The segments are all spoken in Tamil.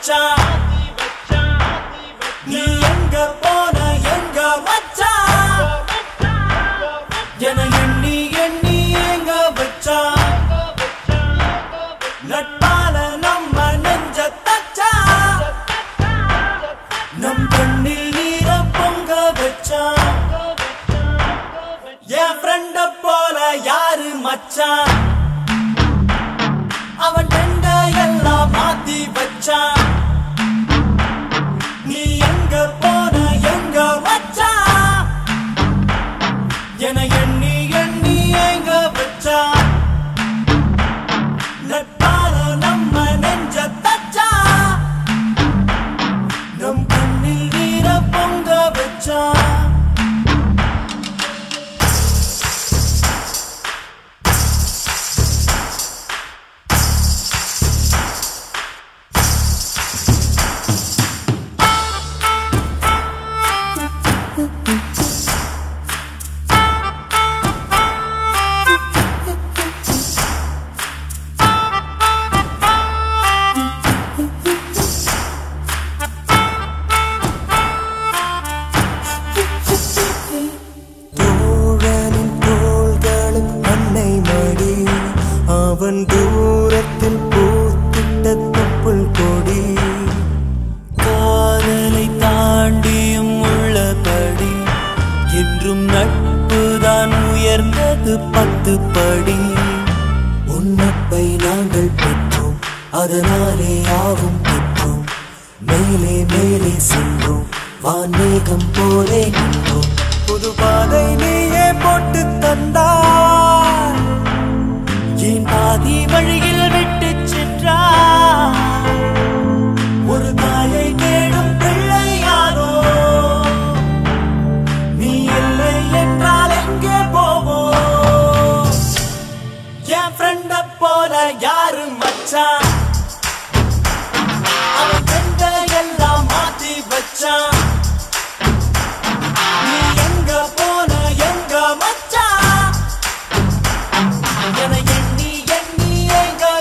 வச்சான் நீ எங்க போன எங்க மச்சான் என எண்ணி எண்ணி எங்க வச்சான் நட்பால நம்ம நெஞ்ச தச்சா நம் கண்ணில் நீர பொங்க வச்சான் என் ஃப்ரெண்ட போல யாரு மச்சான் அவன் டெண்ட எல்லாம் மாத்தி வச்சான் நீ எங்க போன எங்க மச்சான் என எண்ணி எண்ணி எங்க வச்சான் நட்பால நம்ம நெஞ்ச தச்சா நம் கண்ணில் நீர பொங்க வச்சான் தோழனின் தோள்களும் அன்னை மடி அவன் தூரத்தில் பூத்திட்ட தொப்புள் கொடி காதலை தாண்டியும் உள்ளபடி என்றும் நட்புதான் உயர்ந்தது பத்து படி உன்னப்பை நாங்கள் பெற்றோம் அதனாலே ஆவும் பெற்றோம் மேலே மேலே சென்றோம் வான்மேகம் போலே நின்றோம் புது பாதை நீயே போட்டு தந்தாய் என் பாதி வழியில் விட்டு சென்றார் ஒரு தாயை தேடும் பிள்ளையாரோ நீ இல்லை என்றால் எங்கே போவோம் என் ஃப்ரெண்ட போல யாரு மச்சான் அவன் ஃப்ரெண்ட எல்லாம் மாத்தி வச்சான் நீ எங்க போன எங்க மச்சான் என எண்ணி எண்ணி எங்க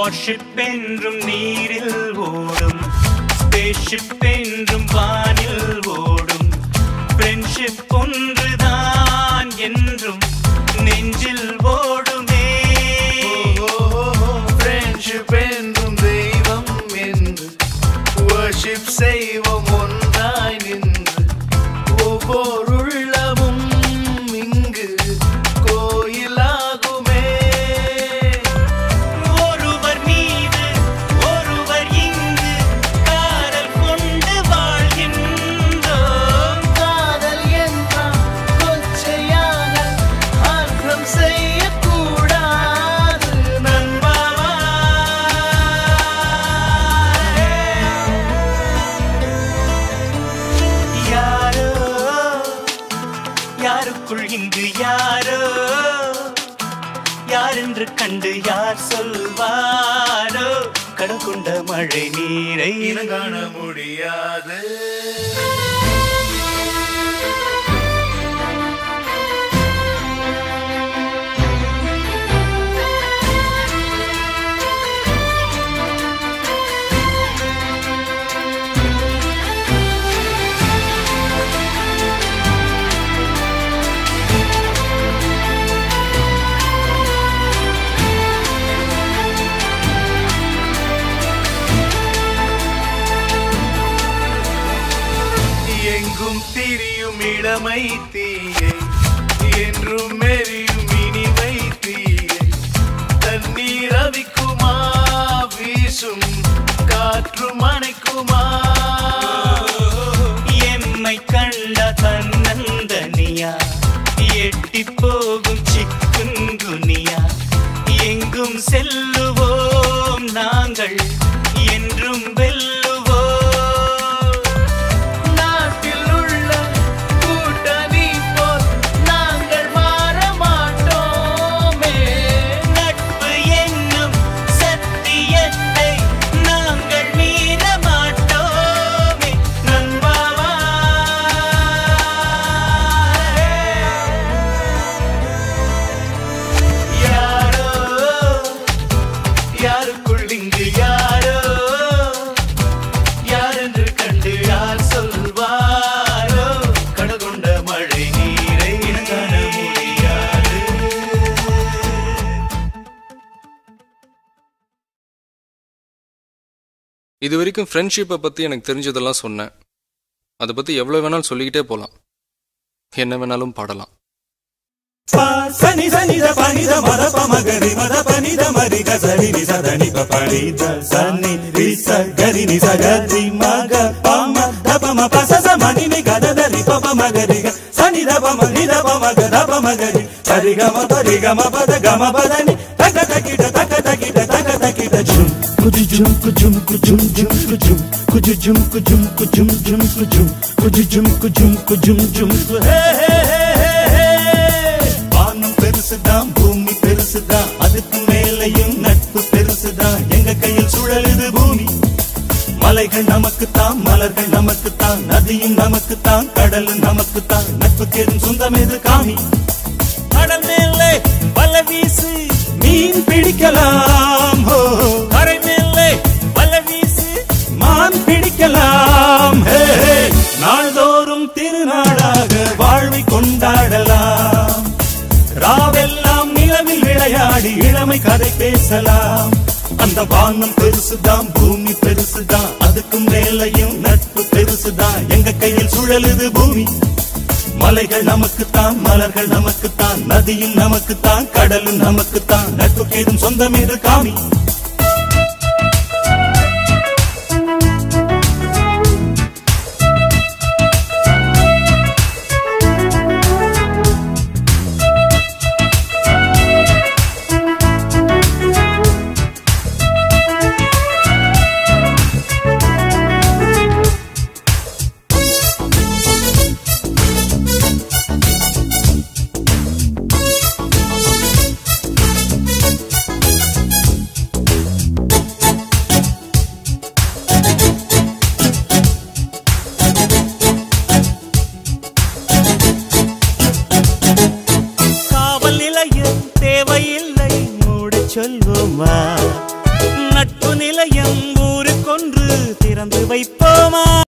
வார்ஷிப் என்றும் நீரில் ஓடும் ஸ்பேஸ்ஷிப் என்றும் வானில் ஓடும் ஃப்ரெண்ட்ஷிப் ஒன்றுதான் என்றும் நெஞ்சில் ஓடுமே ஃப்ரெண்ட்ஷிப் என்றும் தெய்வம் என்று வர்ஷிப் செய்வோம் ஒன்றாய் நின்று ஒவ்வொரு உள்ளமும் இங்கு கோயிலாகுமே ஒருவர் மீது ஒருவர் இங்கு காதல் கொண்டு வாழ்கின்றோம் காதல் என்றால் கொச்சையாக அர்த்தம் செய்யக்கூடாது நண்பாவா யாரோ யாருக்குள் இங்கு யாரோ யாரென்று கண்டு யார் சொல்வாரோ கடல் கொண்ட மழை நீரை இனம் காண முடியாது எங்கும் திரியும் இளமை தீயை என்றும் மெரியும் இனிமை தீயை தண்ணீர் அவிக்குமா வீசும் காற்று மணைக்குமா எம்மை கண்ட தன்னந்தனியா எட்டி போகும் சிக்குங்குனியா எங்கும் செல்லுவோம் நாங்கள் என்றும் வெல்லுவோம் நாட்டில் உள்ள கூட்டணி போல் நாங்கள் மாற மாட்டோமே நட்பு என்னும் சத்தியத்தை நாங்கள் மீற மாட்டோமே நண்பாவா யாரோ யாருக்குள் இங்கு யாரோ யாரென்று கண்டு யார் சொல்வாரோ கடல் கொண்ட மழை நீரை காண முடியாது இது வரைக்கும் ஃப்ரெண்ட்ஷிப்பை பற்றி எனக்கு தெரிஞ்சதெல்லாம் சொன்னேன் அதை பற்றி எவ்வளோ வேணாலும் சொல்லிக்கிட்டே போகலாம் என்ன வேணாலும் பாடலாம் சனி சனி த பனி த மத ப மகரி மத பனி த மரி க சரி நி ச த நி ப பனி த சனி ரி ச கரி நி ச க ரி ம க ப ம த ப ம ப ச ச ம நி நி க த த ரி ப ப ம க ரி க சனி த ப ம நி த ப ம க த ப ம க ரி சரி க ம ப ரி க ம ப த க ம ப த நி த க த கி ட த க த கி ட த க த கி ட ஜும் குஜு ஜும் குஜும் குஜும் ஜும் குஜும் குஜு ஜும் குஜும் குஜும் ஜும் குஜும் குஜு ஜும் குஜும் குஜும் ஜும் ஹே ஹே ஹே ஹே ஹே வானம் பெருசுதான் பூமி பெருசுதான் அதுக்கு மேலையும் நட்பு பெருசுதான் எங்க கையில் சுழலுது பூமி மலைகள் நமக்குத்தான் மலர்கள் நமக்குத்தான் நதியும் நமக்குத்தான் கடலும் நமக்குத்தான் நட்புக்கு எதுவும் சொந்தம் எது காமி கடல் மேலே வல வீசு மீன் பிடிக்கலாம் ஹோ கரை மேலே வல வீசு மான் பிடிக்கலாம் ஹே, ஹே. நாள்தோறும் திருநாளாக வாழ்வை கொண்டாடலாம் ராவெல்லாம் நிலவில் விளையாடி இளமை கதை பேசலாம் அந்த வானம் பெருசுதான் பூமி பெருசுதான் அதுக்கும் மேலையும் நட்பு பெருசுதான் எங்க கையில் சுழலுது பூமி மலைகள் நமக்குத்தான் மலர்கள் நமக்குத்தான் நதியும் நமக்குத்தான் கடலும் நமக்குத்தான் நட்புக்கு ஏதும் சொந்தம் எது காமி காவல் நிலையம் தேவையில்லை மூட சொல்வோமா நட்பு நிலையம் ஊருக்கொன்று திறந்து வைப்போமா